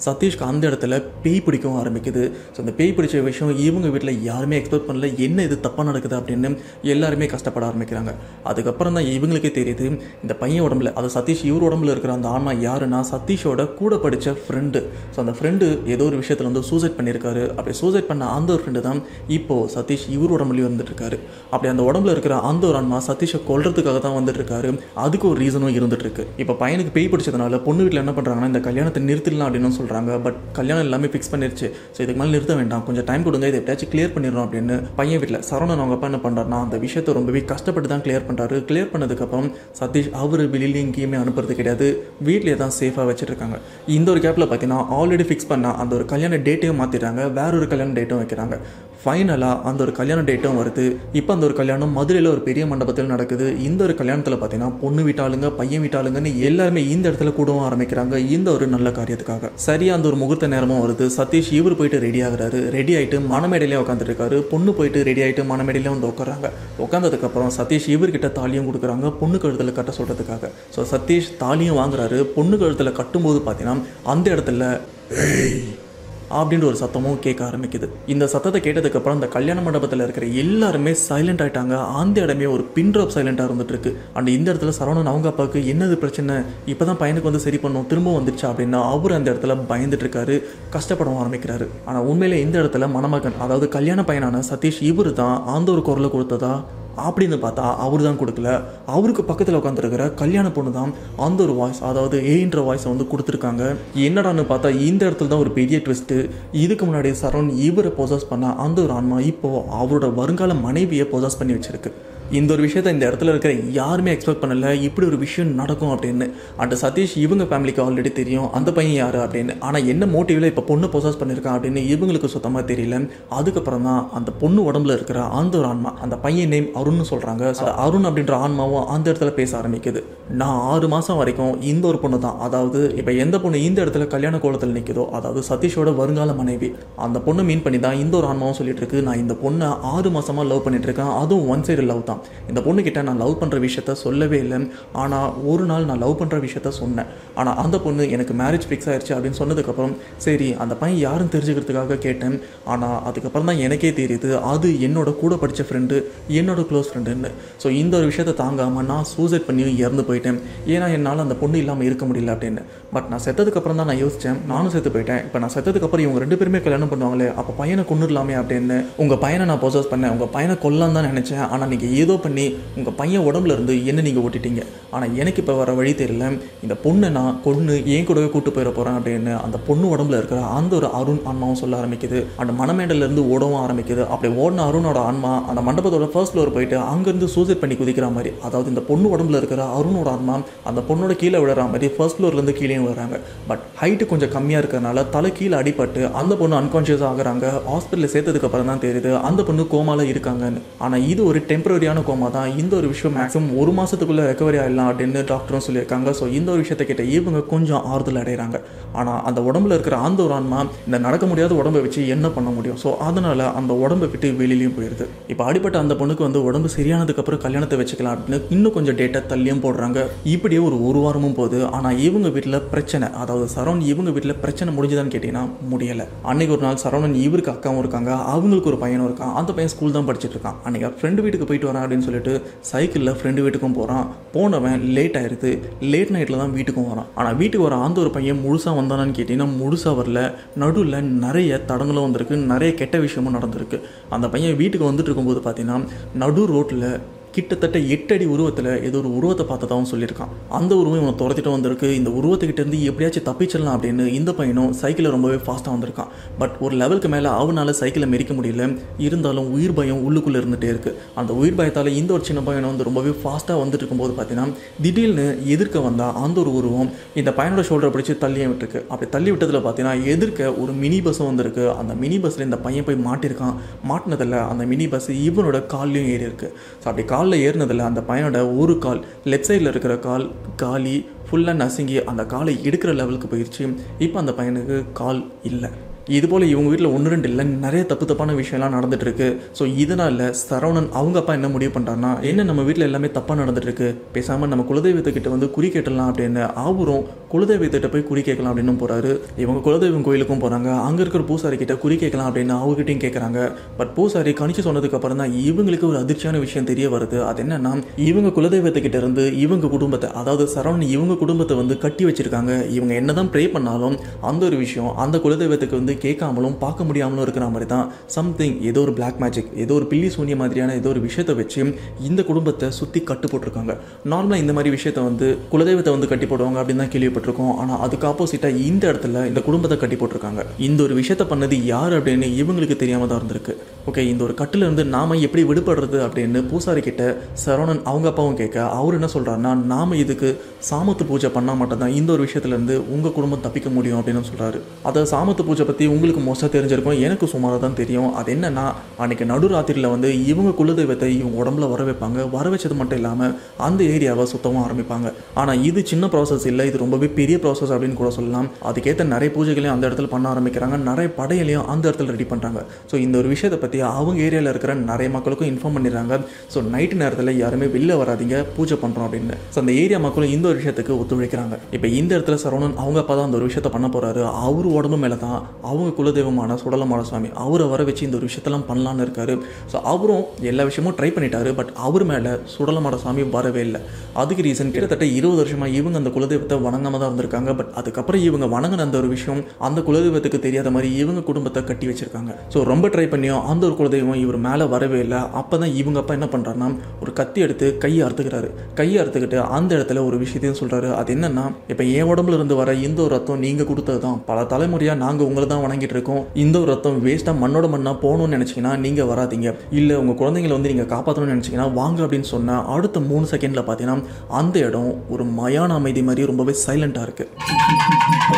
சதீஷ்க்கு அந்த இடத்துல பேய் பிடிக்கவும் ஆரம்பிக்குது ஸோ அந்த பேய் பிடிச்ச விஷயம் இவங்க வீட்டில் யாருமே எக்ஸ்பெக்ட் பண்ணல என்ன இது தப்பாக நடக்குது அப்படின்னு எல்லாருமே கஷ்டப்பட ஆரம்பிக்கிறாங்க அதுக்கப்புறம் தான் இவங்களுக்கே தெரியுது இந்த பையன் உடம்புல அது சதீஷ் இவர் உடம்புல இருக்கிற அந்த ஆன்மா யாருன்னா சதீஷோட கூட படித்த ஃப்ரெண்டு ஸோ அந்த ஃப்ரெண்டு ஏதோ ஒரு விஷயத்தில் வந்து சூசைட் பண்ணியிருக்காரு அப்படி சூசைட் பண்ண அந்த ஒரு ஃப்ரெண்டு தான் இப்போ சதீஷ் இவர் உடம்புலயும் வந்துட்டு இருக்காரு அப்படி அந்த உடம்புல இருக்கிற அந்த ஒரு ஆன்மா சதீஷை கொல்றதுக்காக தான் வந்துட்டு இருக்காரு அதுக்கு ஒரு ரீசனும் இருந்துட்டு இருக்கு இப்போ பையனுக்கு பேய் பிடிச்சதுனால பொண்ணு வீட்டில் என்ன பண்ணுறாங்கன்னா இந்த கல்யாணத்தை நிறுத்திடலாம் அப்படின்னு சொல்கிறாங்க பட் கல்யாணம் எல்லாமே ஃபிக்ஸ் பண்ணிருச்சு ஸோ இதுக்கு மேலே நிறுத்த வேண்டாம் கொஞ்சம் டைம் கொடுங்க இதை எப்படியாச்சும் கிளியர் பண்ணிடுறோம் அப்படின்னு பையன் வீட்டில் சரவணன் அவங்க அப்பா என்ன பண்ணுறாருனா அந்த விஷயத்தை ரொம்பவே கஷ்டப்பட்டு தான் கிளியர் பண்ணுறாரு கிளியர் பண்ணதுக்கப்புறம் சதீஷ் அவர் வெளியில எங்கேயுமே அனுப்புறது கிடையாது வீட்லேயே தான் சேஃபாக வச்சுட்டு இருக்காங்க இந்த ஒரு கேப்பில் பார்த்தீங்கன்னா ஆல்ரெடி ஃபிக்ஸ் பண்ண அந்த ஒரு கல்யாண டேட்டையும் மாற்றிட்டாங்க வேற ஒரு கல்யாண டேட்டும் வைக்கிறாங்க ஃபைனலாக அந்த ஒரு கல்யாண டேட்டும் வருது இப்போ அந்த ஒரு கல்யாணம் மதுரையில் ஒரு பெரிய மண்டபத்தில் நடக்குது இந்த ஒரு கல்யாணத்தில் பார்த்தீங்கன்னா பொண்ணு வீட்டாளுங்க பையன் வீட்டாளுங்கன்னு எல்லாருமே இந்த இடத்துல கூடவும் ஆரம்பிக்கிறாங்க இந்த ஒரு நல்ல காரியத்துக்காக சரியா அந்த ஒரு முகூர்த்த நேரமும் வருது சதீஷ் இவர் போயிட்டு ரெடி ஆகுறாரு ரெடி ஆகிட்டு மணமேடையிலே உட்காந்துட்டு இருக்காரு பொண்ணு போயிட்டு ரெடி ஆகிட்டு மணமேடையிலே வந்து உட்காராங்க உட்காந்ததுக்கப்புறம் சதீஷ் இவர்கிட்ட தாலியும் கொடுக்குறாங்க பொண்ணு கழுத்தில் கட்ட சொல்கிறதுக்காக ஸோ சதீஷ் தாலியும் வாங்குறாரு பொண்ணு கழுத்தில் கட்டும்போது பார்த்தீங்கன்னா அந்த இடத்துல அப்படின்ற ஒரு சத்தமும் கேட்க ஆரம்பிக்குது இந்த சத்தத்தை கேட்டதுக்கப்புறம் அந்த கல்யாண மண்டபத்தில் இருக்கிற எல்லாருமே சைலண்ட் ஆயிட்டாங்க அந்த இடமே ஒரு பின் ட்ராப் சைலண்டாக இருந்துட்டு இருக்கு அண்ட் இந்த இடத்துல சரவணன் அவங்க அப்பாவுக்கு என்னது பிரச்சனை இப்போ தான் பையனுக்கு வந்து சரி பண்ணும் திரும்ப வந்துருச்சா அப்படின்னா அவர் அந்த இடத்துல பயந்துட்டு இருக்காரு கஷ்டப்படவும் ஆரம்பிக்கிறாரு ஆனால் உண்மையிலே இந்த இடத்துல மணமகன் அதாவது கல்யாண பையனான சதீஷ் இவர் தான் ஆந்த ஒரு குரலை கொடுத்ததா அப்படின்னு பார்த்தா அவர் தான் கொடுக்கல அவருக்கு பக்கத்தில் உட்காந்துருக்கிற கல்யாண பொண்ணு தான் அந்த ஒரு வாய்ஸ் அதாவது ஏன்ற வாய்ஸை வந்து கொடுத்துருக்காங்க என்னடான்னு பார்த்தா இந்த இடத்துல தான் ஒரு பெரிய ட்விஸ்ட்டு இதுக்கு முன்னாடி சரவண் இவரை பொசஸ் பண்ண அந்த ஒரு ஆன்மா இப்போ அவரோட வருங்கால மனைவியை பொசஸ் பண்ணி வச்சிருக்கு இந்த ஒரு விஷயத்த இந்த இடத்துல இருக்கிற யாருமே எக்ஸ்பெக்ட் பண்ணல இப்படி ஒரு விஷயம் நடக்கும் அப்படின்னு அண்ட் சதீஷ் இவங்க ஃபேமிலிக்கு ஆல்ரெடி தெரியும் அந்த பையன் யாரு அப்படின்னு ஆனால் என்ன மோட்டிவில் இப்போ பொண்ணு பொசஸ் பண்ணியிருக்கான் அப்படின்னு இவங்களுக்கு சுத்தமாக தெரியல அதுக்கப்புறம் தான் அந்த பொண்ணு உடம்புல இருக்கிற அந்த ஒரு ஆன்மா அந்த பையன் நேம் அருண்னு சொல்கிறாங்க ஸோ அருண் அப்படின்ற ஆன்மாவும் அந்த இடத்துல பேச ஆரம்பிக்குது நான் ஆறு மாதம் வரைக்கும் இந்த ஒரு பொண்ணு தான் அதாவது இப்போ எந்த பொண்ணு இந்த இடத்துல கல்யாண கோலத்தில் நிற்குதோ அதாவது சதீஷோட வருங்கால மனைவி அந்த பொண்ணு மீன் பண்ணி தான் இந்த ஒரு ஆன்மாவும் சொல்லிட்டு இருக்கு நான் இந்த பொண்ணை ஆறு மாசமா லவ் பண்ணிட்டு இருக்கேன் அதுவும் ஒன் சைடு லவ் தான் இந்த பொண்ணுக்கிட்ட நான் லவ் பண்ணுற விஷயத்த சொல்லவே இல்லை ஆனால் ஒரு நாள் நான் லவ் பண்ணுற விஷயத்த சொன்னேன் ஆனால் அந்த பொண்ணு எனக்கு மேரேஜ் ஃபிக்ஸ் ஆயிடுச்சு அப்படின்னு சொன்னதுக்கப்புறம் சரி அந்த பையன் யாருன்னு தெரிஞ்சுக்கிறதுக்காக கேட்டேன் ஆனால் அதுக்கப்புறம் தான் எனக்கே தெரியுது அது என்னோட கூட படித்த ஃப்ரெண்டு என்னோட க்ளோஸ் ஃப்ரெண்டுன்னு ஸோ இந்த ஒரு விஷயத்தை தாங்காமல் நான் சூசைட் பண்ணி இறந்து போயிட்டேன் ஏன்னா என்னால் அந்த பொண்ணு இல்லாமல் இருக்க முடியல அப்படின்னு பட் நான் செத்ததுக்கப்புறம் தான் நான் யோசித்தேன் நானும் செத்து போயிட்டேன் இப்போ நான் செத்ததுக்கப்புறம் இவங்க ரெண்டு பேருமே கல்யாணம் பண்ணுவாங்களே அப்போ பையனை கொண்டுடலாமே அப்படின்னு உங்கள் பையனை நான் பொசஸ் பண்ணேன் உங்கள் பையனை கொல்லலாம் தான் நினச்சேன் ஆனால் நீங்கள் ஏதோ பண்ணி உங்கள் பையன் உடம்புல இருந்து என்ன நீங்கள் ஓட்டிட்டீங்க ஆனால் எனக்கு இப்போ வர வழி தெரியல இந்த பொண்ணை நான் கொன்று ஏன் கூடவே கூட்டு போயிட போகிறேன் அப்படின்னு அந்த பொண்ணு உடம்புல இருக்கிற அந்த ஒரு அருண் ஆன்மாவும் சொல்ல ஆரம்பிக்குது அந்த மணமேடல்ல இருந்து ஓடவும் ஆரம்பிக்குது அப்படி ஓடின அருணோட ஆன்மா அந்த மண்டபத்தோட ஃபர்ஸ்ட் ஃப்ளோர் போயிட்டு அங்கேருந்து சூசைட் பண்ணி குதிக்கிற மாதிரி அதாவது இந்த பொண்ணு உடம்புல இருக்கிற அருணோட ஆன்மா அந்த பொண்ணோட கீழே விழுற மாதிரி ஃபர்ஸ்ட் ஃப்ளோர்லேருந்து கீழே விழுறாங்க பட் ஹைட்டு கொஞ்சம் கம்மியாக இருக்கிறனால தலை கீழே அடிபட்டு அந்த பொண்ணு அன்கான்ஷியஸ் ஆகுறாங்க ஹாஸ்பிட்டலில் சேர்த்ததுக்கு அப்புறம் தான் தெரியுது அந்த பொண்ணு கோமால இருக்காங்கன்னு ஆனால் இது ஒரு டெம்பரரியான கோமா தான் இந்த ஒரு விஷயம் மேக்ஸிமம் ஒரு மாதத்துக்குள்ளே ரெக்கவரி ஆகிடலாம் அப்படின்னு டாக்டரும் சொல்லியிருக்காங்க ஸோ இந்த ஒரு விஷயத்தை கேட்ட இவங்க கொஞ்சம் ஆறுதல் அடைகிறாங்க ஆனால் அந்த உடம்புல இருக்கிற அந்த ஒரு ஆன்மா இந்த நடக்க முடியாத உடம்பை வச்சு என்ன பண்ண முடியும் ஸோ அதனால் அந்த உடம்பை விட்டு வெளியிலையும் போயிடுது இப்போ அடிப்பட்ட அந்த பொண்ணுக்கு வந்து உடம்பு சரியானதுக்கப்புறம் கல்யாணத்தை வச்சுக்கலாம் அப்படின்னு இன்னும் கொஞ்சம் டேட்டா தள்ளியும் போடுறாங்க இப்படியே ஒரு ஒரு வாரமும் போகுது ஆனால் இவங்க வீட்டில் பிரச்சனை அதாவது சரவணன் இவங்க வீட்டில் பிரச்சனை முடிஞ்சுதான்னு கேட்டிங்கன்னா முடியலை அன்னைக்கு ஒரு நாள் சரவணன் இவருக்கு அக்காவும் இருக்காங்க அவங்களுக்கு ஒரு பையனும் இருக்கான் அந்த பையன் ஸ்கூல் தான் படிச்சுட்டு இருக்கான் அன்னைக்கு ஃப்ரெண்டு வீட்டுக்கு போயிட்டு வரேன் அப்படின்னு சொல்லிட்டு சைக்கிளில் ஃப்ரெண்டு வீட்டுக்கும் போகிறான் போனவன் லேட் ஆயிருது லேட் நைட்டில் தான் வீட்டுக்கும் வரான் ஆனால் வீட்டுக்கு வர அந்த ஒரு பையன் முழுசாக வந்தானான்னு கேட்டிங்கன்னா முழுசாக வரல நடுவில் நிறைய தடங்களும் வந்திருக்கு நிறைய கெட்ட விஷயமும் நடந்திருக்கு அந்த பையன் வீட்டுக்கு வந்துட்டு இருக்கும்போது பார்த்தீங்கன்னா நடு ரோட்டில் கிட்டத்தட்ட எட்டு அடி உருவத்தில் ஏதோ ஒரு உருவத்தை பார்த்ததாகவும் சொல்லியிருக்கான் அந்த உருவம் இவனை துரத்திட்டு வந்திருக்கு இந்த உருவத்துக்கிட்ட இருந்து எப்படியாச்சும் தப்பிச்சிடலாம் அப்படின்னு இந்த பையனும் சைக்கிளில் ரொம்பவே ஃபாஸ்ட்டாக வந்திருக்கான் பட் ஒரு லெவலுக்கு மேலே அவனால் சைக்கிளை மெரிக்க முடியல இருந்தாலும் உயிர் பயம் உள்ளுக்குள்ளே இருந்துகிட்டே இருக்குது அந்த உயிர் பயத்தால் இந்த ஒரு சின்ன பையனை வந்து ரொம்பவே ஃபாஸ்ட்டாக வந்துட்டு இருக்கும்போது பார்த்தீங்கன்னா திடீர்னு எதிர்க்க வந்தால் அந்த ஒரு உருவம் இந்த பையனோட ஷோல்டரை பிடிச்சி தள்ளியே விட்டுருக்கு அப்படி தள்ளி விட்டதில் பார்த்தீங்கன்னா எதிர்க்க ஒரு மினி பஸ்ஸும் வந்திருக்கு அந்த மினி பஸ்ஸில் இந்த பையன் போய் மாட்டிருக்கான் மாட்டினதில் அந்த மினி பஸ் இவனோட கால்லையும் ஏறி இருக்கு ஸோ அப்படி காலில் ஏறினதில் அந்த பையனோட ஒரு கால் லெஃப்ட் சைடில் இருக்கிற கால் காலி ஃபுல்லாக நசுங்கி அந்த காலை எடுக்கிற லெவலுக்கு போயிடுச்சு இப்போ அந்த பையனுக்கு கால் இல்லை இது போல் இவங்க வீட்டில் ஒன்று ரெண்டு இல்லை நிறைய தப்பு தப்பான விஷயம்லாம் நடந்துட்டு இருக்கு ஸோ இதனால சரவணன் அவங்க அப்பா என்ன முடிவு பண்ணுறாருன்னா என்ன நம்ம வீட்டில் எல்லாமே தப்பாக நடந்துட்டு இருக்கு பேசாமல் நம்ம குலதெய்வத்துக்கிட்ட வந்து குறி கேட்டலாம் அப்படின்னு அவரும் குலதெய்வத்திட்ட போய் குறி கேட்கலாம் அப்படின்னு போகிறாரு இவங்க குலதெய்வம் கோயிலுக்கும் போகிறாங்க அங்கே இருக்கிற பூசாரி கிட்ட குறி கேட்கலாம் அப்படின்னு அவர்கிட்டையும் கேட்குறாங்க பட் பூசாரி கணிச்சு சொன்னதுக்கு அப்புறம் தான் இவங்களுக்கு ஒரு அதிர்ச்சியான விஷயம் தெரிய வருது அது என்னன்னா இவங்க குலதெய்வத்துக்கிட்ட இருந்து இவங்க குடும்பத்தை அதாவது சரவணன் இவங்க குடும்பத்தை வந்து கட்டி வச்சிருக்காங்க இவங்க என்னதான் ப்ரே பண்ணாலும் அந்த ஒரு விஷயம் அந்த குலதெய்வத்துக்கு வந்து கேட்காமலும் பார்க்க முடியாமலும் இருக்கிற மாதிரி தான் சம்திங் ஏதோ ஒரு பிளாக் மேஜிக் ஏதோ ஒரு பில்லி சூன்ய மாதிரியான ஏதோ ஒரு விஷயத்தை வச்சு இந்த குடும்பத்தை சுற்றி கட்டு போட்டிருக்காங்க நார்மலாக இந்த மாதிரி விஷயத்த வந்து குலதெய்வத்தை வந்து கட்டி போடுவாங்க அப்படின்னு தான் கேள்விப்பட்டிருக்கோம் ஆனால் அதுக்கு ஆப்போசிட்டாக இந்த இடத்துல இந்த குடும்பத்தை கட்டி போட்டிருக்காங்க இந்த ஒரு விஷயத்த பண்ணது யார் அப்படின்னு இவங்களுக்கு தெரியாம தான் இருந்திருக்கு ஓகே இந்த ஒரு கட்டுல இருந்து நாம எப்படி விடுபடுறது அப்படின்னு பூசாரி கிட்ட சரவணன் அவங்க அப்பாவும் கேட்க அவர் என்ன சொல்றாருன்னா நாம இதுக்கு சாமத்து பூஜை பண்ணா மட்டும்தான் இந்த ஒரு விஷயத்துல இருந்து உங்க குடும்பம் தப்பிக்க முடியும் அப்படின்னு சொல்றாரு அதை சாமத்து பூஜை பத்தி உங்களுக்கு மோஸ்டா தெரிஞ்சிருக்கும் எனக்கு சுமாராக தான் தெரியும் அது என்னன்னா அன்னைக்கு நடுராத்திரியில் வந்து இவங்க குலதெய்வத்தை இவங்க உடம்புல வர வைப்பாங்க வர வச்சது மட்டும் இல்லாமல் அந்த ஏரியாவை சுத்தமாக ஆரம்பிப்பாங்க ஆனால் இது சின்ன ப்ராசஸ் இல்லை இது ரொம்பவே பெரிய ப்ராசஸ் அப்படின்னு கூட சொல்லலாம் அதுக்கேற்ற நிறைய பூஜைகளையும் அந்த இடத்துல பண்ண ஆரம்பிக்கிறாங்க நிறைய படையலையும் அந்த இடத்துல ரெடி பண்ணுறாங்க ஸோ இந்த ஒரு விஷயத்தை பற்றி அவங்க ஏரியாவில் இருக்கிற நிறைய மக்களுக்கும் இன்ஃபார்ம் பண்ணிடுறாங்க ஸோ நைட்டு நேரத்தில் யாருமே வெளில வராதீங்க பூஜை பண்ணுறோம் அப்படின்னு ஸோ அந்த ஏரியா மக்களும் இந்த ஒரு விஷயத்துக்கு ஒத்துழைக்கிறாங்க இப்போ இந்த இடத்துல சரவணன் அவங்க அப்பா தான் அந்த ஒரு விஷயத்த பண்ண போறாரு அவர் உடம்பு மேலே தான் அவங்க குலதெய்வமான சுடலமான சுவாமி அவரை வர வச்சு இந்த ஒரு விஷயத்தெல்லாம் பண்ணலான்னு இருக்காரு ஸோ அவரும் எல்லா விஷயமும் ட்ரை பண்ணிட்டாரு பட் அவர் மேலே சுடலமான சாமி வரவே இல்லை அதுக்கு ரீசன் கிட்டத்தட்ட இருபது வருஷமா இவங்க அந்த குலதெய்வத்தை வணங்காம தான் இருந்திருக்காங்க பட் அதுக்கப்புறம் இவங்க வணங்கின அந்த ஒரு விஷயம் அந்த குலதெய்வத்துக்கு தெரியாத மாதிரி இவங்க குடும்பத்தை கட்டி வச்சிருக்காங்க ஸோ ரொம்ப ட்ரை பண்ணியும் அந்த ஒரு குலதெய்வம் இவர் மேலே வரவே இல்லை அப்போ தான் இவங்க அப்பா என்ன பண்ணுறாருன்னா ஒரு கத்தி எடுத்து கையை அறுத்துக்கிறாரு கையை அறுத்துக்கிட்டு அந்த இடத்துல ஒரு விஷயத்தையும் சொல்கிறாரு அது என்னன்னா இப்போ என் உடம்புல இருந்து வர இந்த ஒரு ரத்தம் நீங்கள் கொடுத்தது தான் பல தலைமுறையாக நாங்கள் உங்களை தான் வணங்கிட்டு இருக்கோம் இந்த ஒரு ரத்தம் வேஸ்ட்டாக மண்ணோட மண்ணாக போகணும்னு நினச்சிங்கன்னா நீங்கள் வராதீங்க இல்லை உங்கள் குழந்தைங்களை வந்து நீங்கள் காப்பாற்றணும்னு நினச்சிங்கன்னா வாங்க அப்படின்னு சொன்ன அடுத்த மூணு செகண்டில் பார்த்தீங்கன்னா அந்த இடம் ஒரு மயான அமைதி மாதிரி ரொம்பவே சைலண்ட்டாக இருக்குது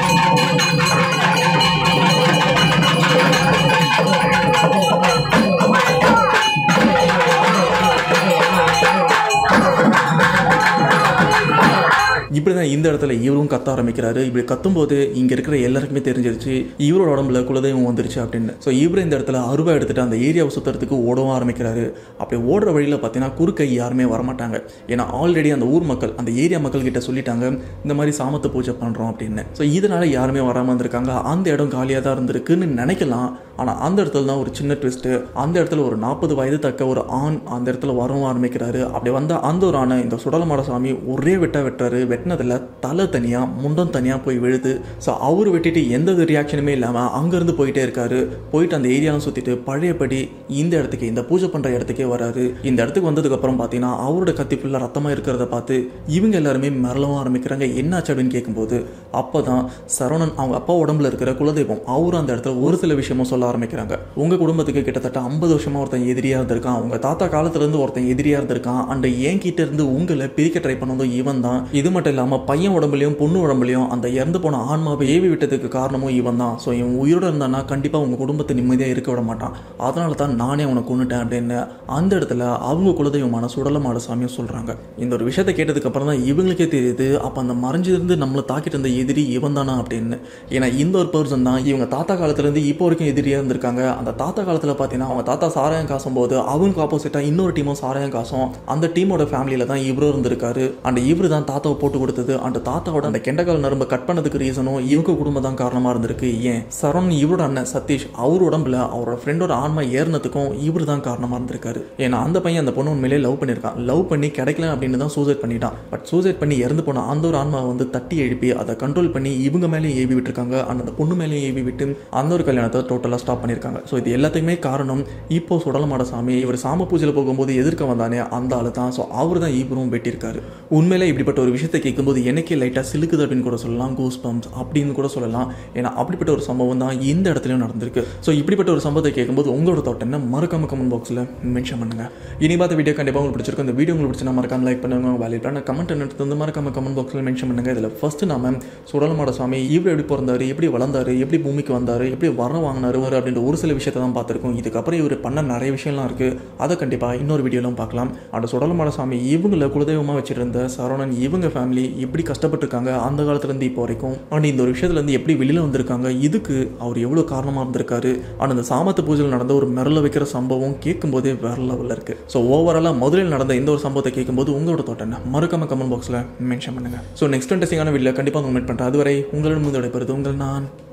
இப்படி தான் இந்த இடத்துல இவரும் கத்த ஆரம்பிக்கிறாரு இப்படி கத்தும்போது இங்கே இருக்கிற எல்லாருக்குமே தெரிஞ்சிருச்சு இவரோட உடம்புல குலதெய்வம் வந்துருச்சு அப்படின்னு ஸோ இவர் இந்த இடத்துல அருவா எடுத்துட்டு அந்த ஏரியாவை சுற்றுறதுக்கு ஓடவும் ஆரம்பிக்கிறாரு அப்படி ஓடுற வழியில் பார்த்தீங்கன்னா குறுக்கை யாருமே வரமாட்டாங்க ஏன்னா ஆல்ரெடி அந்த ஊர் மக்கள் அந்த ஏரியா மக்கள் கிட்ட சொல்லிட்டாங்க இந்த மாதிரி சாமத்து பூஜை பண்ணுறோம் அப்படின்னு ஸோ இதனால யாருமே வராமல் இருந்திருக்காங்க அந்த இடம் காலியாக தான் இருந்திருக்குன்னு நினைக்கலாம் ஆனால் அந்த இடத்துல தான் ஒரு சின்ன ட்விஸ்ட்டு அந்த இடத்துல ஒரு நாற்பது வயது தக்க ஒரு ஆண் அந்த இடத்துல வரவும் ஆரம்பிக்கிறாரு அப்படி வந்த அந்த ஒரு ஆணை இந்த சுடலமாட சாமி ஒரே வெட்ட வெட்டாரு வெட்டினதில் தலை தனியாக முண்டம் தனியாக போய் விழுது ஸோ அவர் வெட்டிட்டு எந்த ஒரு ரியாக்ஷனுமே இல்லாமல் அங்கேருந்து போயிட்டே இருக்காரு போயிட்டு அந்த ஏரியாவும் சுற்றிட்டு பழையபடி இந்த இடத்துக்கு இந்த பூஜை பண்ணுற இடத்துக்கே வராரு இந்த இடத்துக்கு வந்ததுக்கப்புறம் பார்த்தீங்கன்னா அவரோட கத்தி ஃபுல்லாக ரத்தமாக இருக்கிறத பார்த்து இவங்க எல்லாருமே மிரளவும் ஆரம்பிக்கிறாங்க என்னாச்சு அப்படின்னு கேட்கும்போது அப்போ தான் சரவணன் அவங்க அப்பா உடம்புல இருக்கிற குலதெய்வம் அவரும் அந்த இடத்துல ஒரு சில விஷயமும் சொல்ல ஆரம்பிக்கிறாங்க உங்கள் குடும்பத்துக்கு கிட்டத்தட்ட ஐம்பது வருஷமா ஒருத்தன் எதிரியாக இருந்திருக்கான் உங்கள் தாத்தா காலத்துலேருந்து ஒருத்தன் எதிரியாக இருந்திருக்கான் அண்ட் என் கிட்ட இருந்து உங்களை பிரிக்க ட்ரை பண்ணதும் இவன் தான் இது மட்டும் இல்லாமல் பையன் உடம்புலையும் பொண்ணு உடம்புலையும் அந்த இறந்து போன ஆன்மாவை ஏவி விட்டதுக்கு காரணமும் இவன் தான் ஸோ இவன் உயிரோட இருந்தானா கண்டிப்பாக உங்கள் குடும்பத்தை நிம்மதியாக இருக்க விட மாட்டான் அதனால தான் நானே அவனை கொண்டுட்டேன் அப்படின்னு அந்த இடத்துல அவங்க குலதெய்வமான சுடலமாட சாமியும் சொல்கிறாங்க இந்த ஒரு விஷயத்தை கேட்டதுக்கு அப்புறம் தான் இவங்களுக்கே தெரியுது அப்போ அந்த மறைஞ்சிருந்து நம்மளை தாக்கிட்டு இருந்த எதிரி இவன் தானா அப்படின்னு ஏன்னா இந்த ஒரு பர்சன் தான் இவங்க தாத்தா காலத்துலேருந்து இப்போ வரைக்கும் எதிரியாக இருந்திருக்காங்க அந்த தாத்தா காலத்தில் பார்த்தீங்கன்னா அவங்க தாத்தா சாராயம் காசும் போது அவனுக்கு ஆப்போசிட்டாக இன்னொரு டீமும் சாராயம் காசும் அந்த டீமோட ஃபேமிலியில் தான் இவரும் இருந்திருக்காரு அண்ட் இவரு தான் தாத்தாவை போட்டு கொடுத்தது அந்த தாத்தாவோட அந்த கெண்டக்கால் நரம்பு கட் பண்ணதுக்கு ரீசனும் இவங்க குடும்பம் தான் காரணமாக இருந்திருக்கு ஏன் சரவணன் இவரோட அண்ணன் சதீஷ் அவர் உடம்புல அவரோட ஃப்ரெண்டோட ஆன்மா ஏறினதுக்கும் இவர் தான் காரணமாக இருந்திருக்காரு ஏன்னா அந்த பையன் அந்த பொண்ணு உண்மையிலே லவ் பண்ணியிருக்கான் லவ் பண்ணி கிடைக்கல அப்படின்னு தான் சூசைட் பண்ணிட்டான் பட் சூசைட் பண்ணி இறந்து போன அந்த ஒரு ஆன்மாவை வந்து தட்டி எழுப்பி அதை கண்ட்ரோல் பண்ணி இவங்க மேலேயும் ஏவி விட்டுருக்காங்க அண்ட் அந்த பொண்ணு மேலேயும் ஏவி விட்டு அந்த ஒரு கல்யாணத்தை டோட்டலாக ஸ்டாப் பண்ணியிருக்காங்க ஸோ இது எல்லாத்துக்குமே காரணம் இப்போ சுடலமாட சாமி இவர் சாம பூஜையில் போகும்போது எதிர்க்க வந்தானே அந்த ஆளு தான் ஸோ அவர் தான் இவரும் வெட்டியிருக்காரு உண்மையிலே இப்படிப்பட்ட ஒரு விஷயத்தை கேட்கும்போது எனக்கே லைட்டாக சிலுக்குது அப்படின்னு கூட சொல்லலாம் கூஸ் பம்ப்ஸ் அப்படின்னு கூட சொல்லலாம் ஏன்னா அப்படிப்பட்ட ஒரு சம்பவம் தான் இந்த இடத்துலையும் நடந்திருக்கு ஸோ இப்படிப்பட்ட ஒரு சம்பவத்தை கேட்கும்போது உங்களோட தாட் என்ன மறக்காம கமெண்ட் பாக்ஸில் மென்ஷன் பண்ணுங்க இனி பார்த்த வீடியோ கண்டிப்பாக உங்களுக்கு பிடிச்சிருக்கும் இந்த வீடியோ உங்களுக்கு பிடிச்சா மறக்காம லைக் பண்ணுங்க வேலையிட்டான கமெண்ட் என்ன வந்து மறக்காம கமெண்ட் பாக்ஸில் மென்ஷன் பண்ணுங்க இதில் ஃபர்ஸ்ட் நாம சுடலமாட சுவாமி இவர் எப்படி பிறந்தாரு எப்படி வளர்ந்தாரு எப்படி பூமிக்கு வந்தாரு எப்படி வரம் வாங்கினாரு வர அப்படின்ற ஒரு சில விஷயத்தை தான் பார்த்துருக்கோம் இதுக்கப்புறம் இவர் பண்ண நிறைய விஷயம்லாம் இருக்குது அதை கண்டிப்பாக இன்னொரு வீடியோலாம் பார்க்கலாம் அந்த சுடலமாட சாமி இவங்கள குலதெய்வமாக வச்சிருந்த சரவணன் இவங்க ஃபேமிலி எப்படி கஷ்டப்பட்டிருக்காங்க அந்த காலத்துலேருந்து இப்போ வரைக்கும் அண்ட் இந்த ஒரு விஷயத்துலேருந்து எப்படி வெளியில் வந்திருக்காங்க இதுக்கு அவர் எவ்வளோ காரணமாக இருந்திருக்காரு அண்ட் அந்த சாமத்து பூஜையில் நடந்த ஒரு மிரள வைக்கிற சம்பவம் கேட்கும்போதே வேற லெவலில் இருக்குது ஸோ ஓவராலாக மதுரையில் நடந்த இந்த ஒரு சம்பவத்தை கேட்கும்போது உங்களோட தோட்டம் என்ன மறக்காம கமெண்ட் பாக்ஸில் மென்ஷன் பண்ணுங்கள் ஸோ நெக்ஸ்ட் இன்ட்ரெஸ்டிங்கான வீடியோ கண்டிப்பாக உங்க மீட் பண்ணுறேன் அதுவரை உங்களிடம் விடைபெறுது உங்கள் நான்